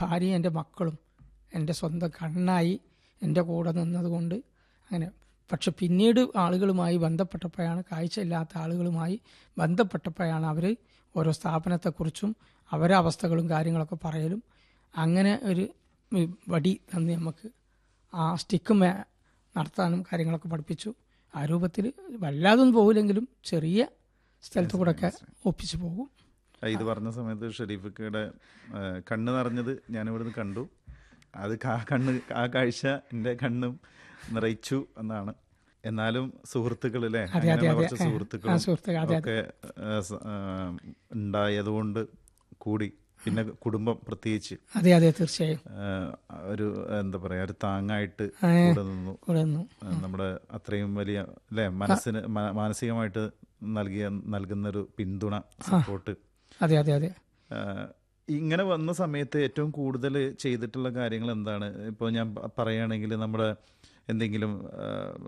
ഭാര്യയും എൻ്റെ മക്കളും എൻ്റെ സ്വന്തം കണ്ണായി എൻ്റെ കൂടെ നിന്നതുകൊണ്ട് അങ്ങനെ പക്ഷെ പിന്നീട് ആളുകളുമായി ബന്ധപ്പെട്ടപ്പോഴാണ് കാഴ്ചയില്ലാത്ത ആളുകളുമായി ബന്ധപ്പെട്ടപ്പോഴാണ് അവർ ഓരോ സ്ഥാപനത്തെക്കുറിച്ചും അവരെ അവസ്ഥകളും കാര്യങ്ങളൊക്കെ പറയലും അങ്ങനെ ഒരു ഉം, വടി തന്ന് നമുക്ക് ആ സ്റ്റിക്ക് മേ നടത്താനും കാര്യങ്ങളൊക്കെ പഠിപ്പിച്ചു ആ രൂപത്തിൽ വല്ലാതൊന്നും പോകില്ലെങ്കിലും ചെറിയ സ്ഥലത്ത് കൂടെ ഒക്കെ ഒപ്പിച്ചു പോകും ആ, ഇത് പറഞ്ഞ സമയത്ത് ഷെരീഫിക്കയുടെ ആ, കണ്ണ് നിറഞ്ഞത് ഞാൻ ഇവിടുന്ന് കണ്ടു അത് കാ- കണ്ണ് ആ കാഴ്ച എൻ്റെ കണ്ണും നിറയിച്ചു എന്നാണ് എന്നാലും സുഹൃത്തുക്കൾ അല്ലേ അതെ, അതെ, അങ്ങനെയുള്ള അതെ. കുറച്ച് ആ, സുഹൃത്തുക്കളും ആ, സുഹൃത്തുക്കൾ, അതെ, ഒക്കെ ആ, സ- ആ, ഉണ്ടായതുകൊണ്ട് കൂടി പിന്നെ കുടുംബം പ്രത്യേകിച്ച് അതെ അതെ തീർച്ചയായും ആ, ഒരു എന്താ പറയാ ഒരു താങ്ങായിട്ട് ആ. കൂടെ നിന്നു കൂടെ നിന്നു ആ, നമ്മുടെ അത്രയും വലിയ അല്ലെ മനസ്സിന് മ- മാനസികമായിട്ട് നൽകിയ നൽകുന്നൊരു പിന്തുണ സപ്പോർട്ട് അതെ അതെ അതെ ഇങ്ങനെ വന്ന സമയത്ത് ഏറ്റവും കൂടുതൽ ചെയ്തിട്ടുള്ള കാര്യങ്ങൾ എന്താണ് ഇപ്പോൾ ഞാൻ പ- പറയുകയാണെങ്കിൽ നമ്മുടെ എന്തെങ്കിലും ആ,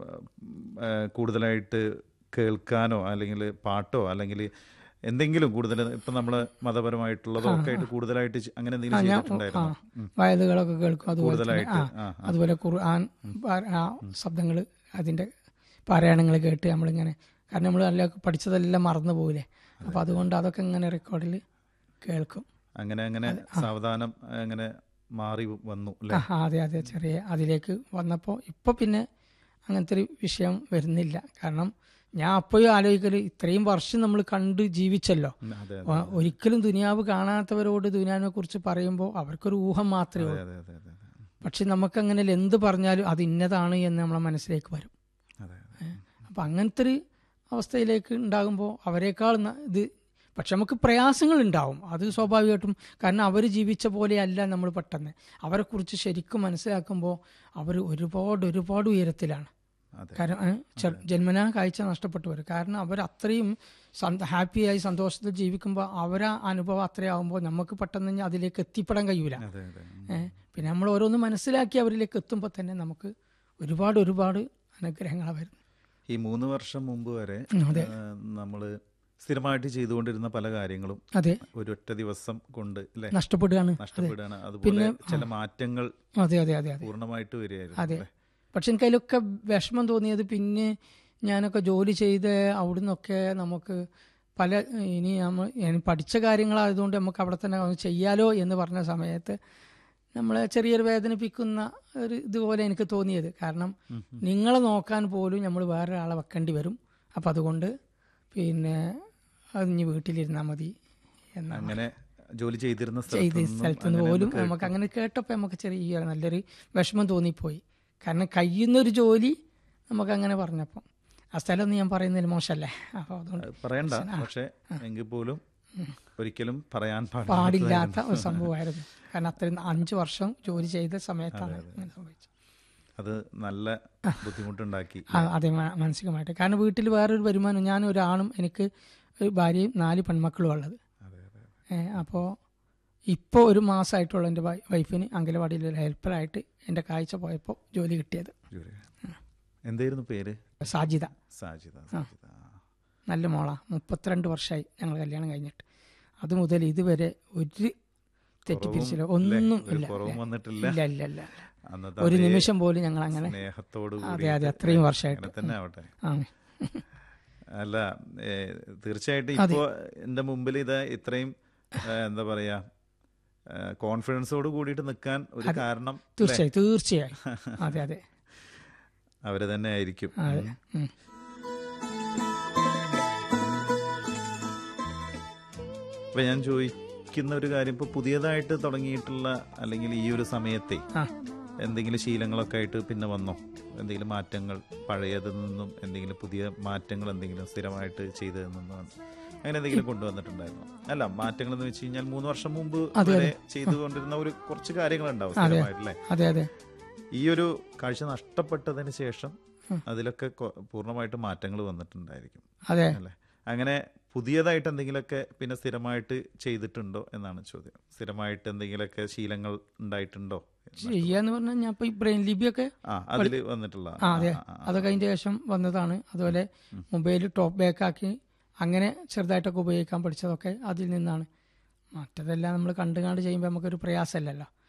ആ, കൂടുതലായിട്ട് കേൾക്കാനോ അല്ലെങ്കിൽ പാട്ടോ അല്ലെങ്കിൽ എന്തെങ്കിലും കൂടുതൽ ഇപ്പം നമ്മൾ മതപരമായിട്ടുള്ളതോ ഒക്കെ ആയിട്ട് കൂടുതലായിട്ട് ചെ- അങ്ങനെ എന്തെങ്കിലും ആ ചെയ്തിട്ടുണ്ടായിരുന്നോ ഉം. വയലുകളൊക്കെ കേൾക്കും അതുപോലെ തന്നെ കൂടുതലായിട്ട് ആ ആ അതുപോലെ ഖുർആൻ പാ- ആ ശബ്ദങ്ങൾ അതിൻ്റെ പാരായണങ്ങൾ കേട്ട് നമ്മളിങ്ങനെ കാരണം നമ്മൾ നല്ല പഠിച്ചതെല്ലാം മറന്നു പോകില്ലേ അപ്പം അതുകൊണ്ട് അതൊക്കെ ഇങ്ങനെ റെക്കോർഡിൽ കേൾക്കും അങ്ങനെ അങ്ങനെ സാവധാനം അങ്ങനെ മാറി വന്നു അല്ലേ ആ അതെ അതെ ചെറിയ അതിലേക്ക് വന്നപ്പോൾ ഇപ്പോൾ പിന്നെ അങ്ങനത്തെ ഒരു വിഷയം വരുന്നില്ല കാരണം ഞാൻ അപ്പോഴും ആലോചിക്കൽ ഇത്രയും വർഷം നമ്മൾ കണ്ട് ജീവിച്ചല്ലോ ഉം, അതെ ആ, ഒരിക്കലും ദുനിയാവ് കാണാത്തവരോട് ദുനിയാവിനെ കുറിച്ച് പറയുമ്പോൾ അവർക്കൊരു ഊഹം മാത്രമേ അതെ ഉള്ളൂ അതെ അതെ അതെ അതെ പക്ഷെ നമുക്കങ്ങനെ എന്ത് പറഞ്ഞാലും അത് ഇന്നതാണ് എന്ന് നമ്മളെ മനസ്സിലേക്ക് വരും അതെ അപ്പം അങ്ങനത്തെ ഒരു അവസ്ഥയിലേക്ക് ഉണ്ടാകുമ്പോൾ അവരെക്കാൾ ന- ഇത് പക്ഷെ നമുക്ക് പ്രയാസങ്ങൾ ഉണ്ടാവും അത് സ്വാഭാവികമായിട്ടും കാരണം അവർ ജീവിച്ച പോലെയല്ല നമ്മൾ പെട്ടെന്ന് അവരെക്കുറിച്ച് ശരിക്കും മനസ്സിലാക്കുമ്പോൾ അവർ ഒരുപാട് ഒരുപാട് ഉയരത്തിലാണ് അതെ കാരണം ഏ, ചെ- ജന്മനാ കാഴ്ച നഷ്ടപ്പെട്ടു വരും കാരണം അവർ അത്രയും സന്ത- ഹാപ്പിയായി സന്തോഷത്തിൽ ജീവിക്കുമ്പോൾ അവരാ അനുഭവം അത്രയാവുമ്പോൾ നമുക്ക് പെട്ടെന്ന് ഇനി അതിലേക്ക് എത്തിപ്പെടാൻ കഴിയൂല അതെ അതെ ഉം. ഏ, പിന്നെ നമ്മൾ ഓരോന്ന് മനസ്സിലാക്കി അവരിലേക്ക് എത്തുമ്പോൾ തന്നെ നമുക്ക് ഒരുപാട് ഒരുപാട് അനുഗ്രഹങ്ങളാണ് വരുന്നത് ഈ മൂന്ന് വർഷം മുമ്പ് വരെ ഉം, അതെ. നമ്മൾ സ്ഥിരമായിട്ട് ചെയ്തുകൊണ്ടിരുന്ന പല കാര്യങ്ങളും അതെ ഒരൊറ്റ ദിവസം കൊണ്ട് അല്ലെ നഷ്ടപ്പെടുകയാണ് അതെ നഷ്ടപ്പെടുകയാണ് അതുപോലെ ചില മാറ്റങ്ങൾ അതെ അതെ അതെ അതെ പൂർണ്ണമായിട്ട് വരികയായിരുന്നു അതെ അല്ലേ? പക്ഷെ എനിക്ക് അതിലൊക്കെ വിഷമം തോന്നിയത് പിന്നെ ഞാനൊക്കെ ജോലി ചെയ്ത് അവിടുന്നൊക്കെ നമുക്ക് പല ഇനി നമ്മൾ ഞാൻ പഠിച്ച കാര്യങ്ങളായതുകൊണ്ട് നമുക്ക് അവിടെ തന്നെ ഒന്ന് ചെയ്യാലോ എന്ന് പറഞ്ഞ സമയത്ത് നമ്മളെ ചെറിയൊരു വേദനിപ്പിക്കുന്ന ഒരു ഇതുപോലെ എനിക്ക് തോന്നിയത് കാരണം നിങ്ങളെ നോക്കാൻ പോലും നമ്മൾ വേറെ ആളെ വെക്കേണ്ടി വരും അപ്പം അതുകൊണ്ട് പിന്നെ അത് ഇനി വീട്ടിലിരുന്നാൽ മതി എന്നാണ് അങ്ങനെ ജോലി ചെയ്തിരുന്ന ചെയ്ത സ്ഥലത്ത് സ്ഥലത്ത് നിന്ന് പോലും നമുക്ക് അങ്ങനെ കേട്ടപ്പോൾ നമുക്ക് ചെറിയ നല്ലൊരു വിഷമം തോന്നിപ്പോയി കാരണം കഴിയുന്നൊരു ജോലി നമുക്ക് അങ്ങനെ പറഞ്ഞപ്പം ആ സ്ഥലം ഒന്നും ഞാൻ പറയുന്നതിൽ മോശമല്ലേ അപ്പോൾ അതുകൊണ്ട് പറയണ്ട പക്ഷെ എങ്കിൽ പോലും ഒരിക്കലും പറയാൻ പാടില്ല പാടില്ലാത്ത ഒരു സംഭവമായിരുന്നു കാരണം അത്രയും അഞ്ച് വർഷം ജോലി ചെയ്ത സമയത്താണ് ഇങ്ങനെ സംഭവിച്ചത് അത് നല്ല ബുദ്ധിമുട്ടുണ്ടാക്കി ആ, അതെ മ- മാനസികമായിട്ട് കാരണം വീട്ടിൽ വേറൊരു വരുമാനം ഞാൻ ഒരാണും എനിക്ക് ഒരു ഭാര്യയും നാല് പെൺമക്കളും ഉള്ളത് അതെ അതെ അപ്പോൾ ഇപ്പോൾ ഒരു മാസമായിട്ടുള്ള എൻ്റെ വൈ- വൈഫിന് അങ്കലവാടിയിൽ ഒരു ഹെൽപ്പറായിട്ട് എൻ്റെ കാഴ്ച പോയപ്പോൾ ജോലി കിട്ടിയത് ജോലി എന്തായിരുന്നു പേര് സാജിത സാജിത സാജിത ആ. നല്ല മോളാ മുപ്പത്തിരണ്ട് വർഷമായി ഞങ്ങൾ കല്യാണം കഴിഞ്ഞിട്ട് അത് മുതൽ ഇതുവരെ ഒരു തെറ്റിപ്പിരിച്ചില്ല ഒന്നും ഒരു ഇല്ല കുറവും വന്നിട്ടില്ല ഇല്ല ഇല്ല ഇല്ല അന്നത്തെ ഒരു അതേ നിമിഷം പോലും ഞങ്ങൾ അങ്ങനെ സ്നേഹത്തോട് അതെ കൂടി അതെ അത്രയും വർഷമായിട്ട് അങ്ങനെ തന്നെ ആവട്ടെ ആ അല്ല ഏ, തീർച്ചയായിട്ടും ഇപ്പോ എന്റെ മുമ്പിൽ ഇത് ഇത്രയും ഏ, എന്താ പറയാ കോൺഫിഡൻസോട് കൂടിയിട്ട് നിൽക്കാൻ ഒരു കാരണം തീർച്ചയായും തീർച്ചയായും അതെ അതെ അവര് തന്നെ ആയിരിക്കും അതെ ഉം. അപ്പൊ ഞാൻ ചോദിക്കുന്ന ഒരു കാര്യം ഇപ്പൊ പുതിയതായിട്ട് തുടങ്ങിയിട്ടുള്ള അല്ലെങ്കിൽ ഈ ഒരു സമയത്തെ ആ എന്തെങ്കിലും ശീലങ്ങളൊക്കെ ആയിട്ട് പിന്നെ വന്നോ എന്തെങ്കിലും മാറ്റങ്ങൾ പഴയതിൽ നിന്നും എന്തെങ്കിലും പുതിയ മാറ്റങ്ങൾ എന്തെങ്കിലും സ്ഥിരമായിട്ട് ചെയ്തതിൽ നിന്നും അങ്ങനെ എന്തെങ്കിലും കൊണ്ടുവന്നിട്ടുണ്ടായിരുന്നു അല്ല മാറ്റങ്ങൾ എന്ന് വെച്ച് കഴിഞ്ഞാൽ മൂന്ന് വർഷം മുമ്പ് വരെ ചെയ്തുകൊണ്ടിരുന്ന ഒരു കുറച്ച് കാര്യങ്ങളുണ്ടാവും സ്ഥിരമായിട്ടല്ലേ അതെ അതെ ഈ ഒരു കാഴ്ച നഷ്ടപ്പെട്ടതിന് ശേഷം അതിലൊക്കെ കൊ- പൂർണ്ണമായിട്ട് മാറ്റങ്ങൾ വന്നിട്ടുണ്ടായിരിക്കും അതെ അല്ലേ അങ്ങനെ പുതിയതായിട്ട് എന്തെങ്കിലുമൊക്കെ പിന്നെ സ്ഥിരമായിട്ട് ചെയ്തിട്ടുണ്ടോ എന്നാണ് ചോദ്യം സ്ഥിരമായിട്ട് എന്തെങ്കിലുമൊക്കെ ശീലങ്ങൾ ഉണ്ടായിട്ടുണ്ടോ ചെയ്യാന്ന് പറഞ്ഞാൽ ഞാൻ ഇപ്പൊ ഈ ബ്രെയിൻ ലിപിയൊക്കെ ആ അതിൽ വന്നിട്ടുള്ള ആ അതെ അതൊക്കെ അതിന്റെ ശേഷം വന്നതാണ് അതുപോലെ മൊബൈൽ ടോപ്പ് ബാക്ക് ആക്കി അങ്ങനെ ചെറുതായിട്ടൊക്കെ ഉപയോഗിക്കാൻ പഠിച്ചതൊക്കെ അതിൽ നിന്നാണ് മറ്റതെല്ലാം നമ്മൾ കണ്ടു കണ്ട് ചെയ്യുമ്പോൾ നമുക്കൊരു പ്രയാസമല്ലല്ലോ